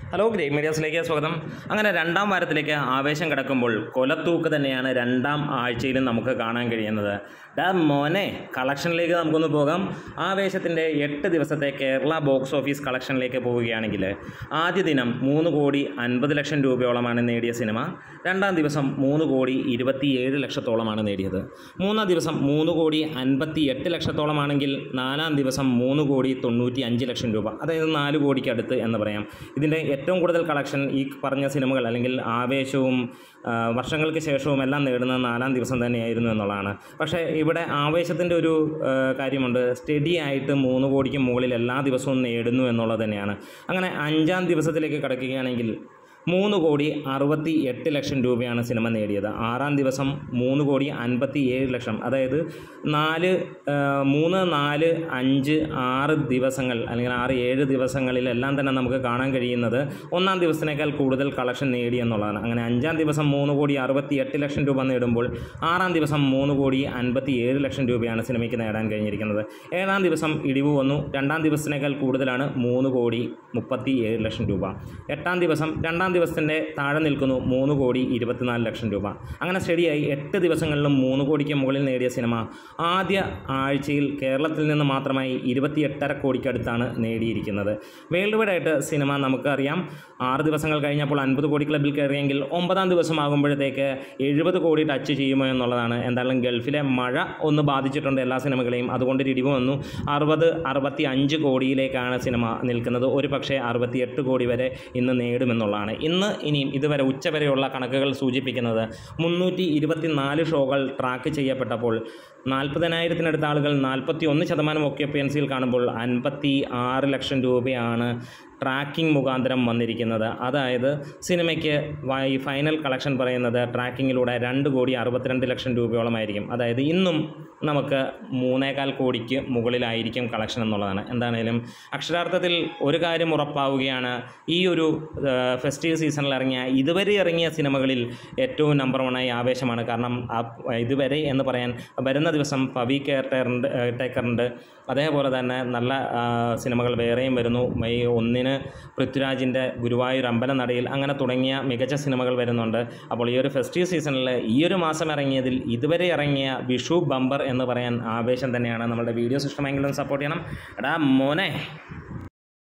hello great മീഡിയാസിലേക്ക് സ്വാഗതം അങ്ങനെ രണ്ടാം വാരത്തിലേക്ക് ആവേശം കിടക്കുമ്പോൾ കൊലത്തൂക്ക് തന്നെയാണ് രണ്ടാം ആഴ്ചയിലും നമുക്ക് കാണാൻ കഴിയുന്നത് ഡാ മോനെ കളക്ഷനിലേക്ക് നമുക്കൊന്ന് പോകാം ആവേശത്തിൻ്റെ എട്ട് ദിവസത്തെ കേരള ബോക്സ് ഓഫീസ് കളക്ഷനിലേക്ക് പോവുകയാണെങ്കിൽ ആദ്യ ദിനം മൂന്ന് കോടി അൻപത് ലക്ഷം രൂപയോളമാണ് നേടിയ സിനിമ രണ്ടാം ദിവസം മൂന്ന് കോടി ഇരുപത്തിയേഴ് ലക്ഷത്തോളമാണ് നേടിയത് മൂന്നാം ദിവസം മൂന്ന് കോടി അൻപത്തി എട്ട് ലക്ഷത്തോളമാണെങ്കിൽ നാലാം ദിവസം മൂന്ന് കോടി തൊണ്ണൂറ്റി അഞ്ച് ലക്ഷം രൂപ അതായത് നാല് കോടിക്ക് അടുത്ത് എന്ന് പറയാം ഇതിൻ്റെ ഏറ്റവും കൂടുതൽ കളക്ഷൻ ഈ പറഞ്ഞ സിനിമകൾ അല്ലെങ്കിൽ ആവേശവും ആ, വർഷങ്ങൾക്ക് ശേഷവും എല്ലാം നേടുന്നത് നാലാം ദിവസം തന്നെയായിരുന്നു എന്നുള്ളതാണ് പക്ഷേ ഇവിടെ ആവേശത്തിൻ്റെ ഒരു ആ, കാര്യമുണ്ട് സ്റ്റഡി ആയിട്ട് മൂന്ന് കോടിക്ക് മുകളിൽ എല്ലാ ദിവസവും നേടുന്നു എന്നുള്ളത് തന്നെയാണ് അങ്ങനെ അഞ്ചാം ദിവസത്തിലേക്ക് കടക്കുകയാണെങ്കിൽ മൂന്ന് കോടി അറുപത്തി എട്ട് ലക്ഷം രൂപയാണ് സിനിമ നേടിയത് ആറാം ദിവസം മൂന്ന് കോടി അൻപത്തി ഏഴ് ലക്ഷം അതായത് നാല് ആ, മൂന്ന് നാല് അഞ്ച് ആറ് ദിവസങ്ങൾ അല്ലെങ്കിൽ ആറ് ഏഴ് ദിവസങ്ങളിലെല്ലാം തന്നെ നമുക്ക് കാണാൻ കഴിയുന്നത് ഒന്നാം ദിവസത്തിനേക്കാൾ കൂടുതൽ കളക്ഷൻ നേടി എന്നുള്ളതാണ് അങ്ങനെ അഞ്ചാം ദിവസം മൂന്ന് കോടി അറുപത്തി എട്ട് ലക്ഷം രൂപ നേടുമ്പോൾ ആറാം ദിവസം മൂന്ന് കോടി അൻപത്തി ഏഴ് ലക്ഷം രൂപയാണ് സിനിമയ്ക്ക് നേടാൻ കഴിഞ്ഞിരിക്കുന്നത് ഏഴാം ദിവസം ഇടിവ് വന്നു രണ്ടാം ദിവസത്തിനേക്കാൾ കൂടുതലാണ് മൂന്ന് കോടി മുപ്പത്തി ഏഴ് ലക്ഷം രൂപ എട്ടാം ദിവസം രണ്ടാം ദിവസത്തിൻ്റെ താഴെ നിൽക്കുന്നു മൂന്ന് കോടി ഇരുപത്തിനാല് ലക്ഷം രൂപ അങ്ങനെ സ്റ്റഡിയായി എട്ട് ദിവസങ്ങളിലും മൂന്ന് കോടിക്ക് മുകളിൽ നേടിയ സിനിമ ആദ്യ ആഴ്ചയിൽ കേരളത്തിൽ നിന്ന് മാത്രമായി ഇരുപത്തി എട്ടര കോടിക്കടുത്താണ് നേടിയിരിക്കുന്നത് വേൾഡ് വൈഡ് ആയിട്ട് സിനിമ നമുക്കറിയാം ആറ് ദിവസങ്ങൾ കഴിഞ്ഞപ്പോൾ അൻപത് കോടി ക്ലബിൽ കയറിയെങ്കിൽ ഒമ്പതാം ദിവസം ആകുമ്പോഴത്തേക്ക് എഴുപത് കോടി ടച്ച് ചെയ്യുമോ എന്നുള്ളതാണ് എന്തായാലും ഗൾഫിലെ മഴ ഒന്ന് ബാധിച്ചിട്ടുണ്ട് എല്ലാ സിനിമകളെയും അതുകൊണ്ട് ഒരു ഇടിവ് വന്നു അറുപത് അറുപത്തി അഞ്ച് കോടിയിലേക്കാണ് സിനിമ നിൽക്കുന്നത് ഒരു പക്ഷേ അറുപത്തിയെട്ട് കോടി വരെ ഇന്ന് നേടുമെന്നുള്ളതാണ് ഇന്ന് ഇനിയും ഇതുവരെ ഉച്ചവരെയുള്ള കണക്കുകൾ സൂചിപ്പിക്കുന്നത് മുന്നൂറ്റി ഇരുപത്തി നാല് ഷോകൾ ട്രാക്ക് ചെയ്യപ്പെട്ടപ്പോൾ നാൽപ്പതിനായിരത്തിനടുത്ത ആളുകൾ നാൽപ്പത്തി ഒന്ന് ശതമാനം ഒക്യുപ്പൻസിയിൽ കാണുമ്പോൾ അൻപത്തി ആറ് ലക്ഷം രൂപയാണ് ട്രാക്കിംഗ് മുഖാന്തരം വന്നിരിക്കുന്നത് അതായത് സിനിമയ്ക്ക് വ- ഈ ഫൈനൽ കളക്ഷൻ പറയുന്നത് ട്രാക്കിങ്ങിലൂടെ രണ്ട് കോടി അറുപത്തിരണ്ട് ലക്ഷം രൂപയോളമായിരിക്കും അതായത് ഇന്നും നമുക്ക് മൂന്നേകാൽ കോടിക്ക് മുകളിലായിരിക്കും കളക്ഷൻ എന്നുള്ളതാണ് എന്താണേലും അക്ഷരാർത്ഥത്തിൽ ഒരു കാര്യം ഉറപ്പാവുകയാണ് ഈ ഒരു ഫെസ്റ്റീവ് സീസണിൽ ഇറങ്ങിയ ഇതുവരെ ഇറങ്ങിയ സിനിമകളിൽ ഏറ്റവും നമ്പർ വണ്ണായി ആവേശമാണ് കാരണം ആ ഇതുവരെ എന്ന് പറയാൻ വരുന്ന ദിവസം പവി കെയർ ടേറുണ്ട് ടേക്കറുണ്ട് അതേപോലെ തന്നെ നല്ല ആ, സിനിമകൾ വേറെയും വരുന്നു മെയ് ഒന്നിന് പൃഥ്വിരാജിൻ്റെ ഗുരുവായൂർ അമ്പലനടയിൽ അങ്ങനെ തുടങ്ങിയ മികച്ച സിനിമകൾ വരുന്നുണ്ട് അപ്പോൾ ഈ ഒരു ഫെസ്റ്റീവ് സീസണിൽ ഈ ഒരു മാസം ഇറങ്ങിയതിൽ ഇതുവരെ ഇറങ്ങിയ വിഷു ബമ്പർ എന്ന് പറയാൻ ആവേശം തന്നെയാണ് നമ്മുടെ വീഡിയോസ് ഇഷ്ടമെങ്കിലും സപ്പോർട്ട് ചെയ്യണം എടാ മോനെ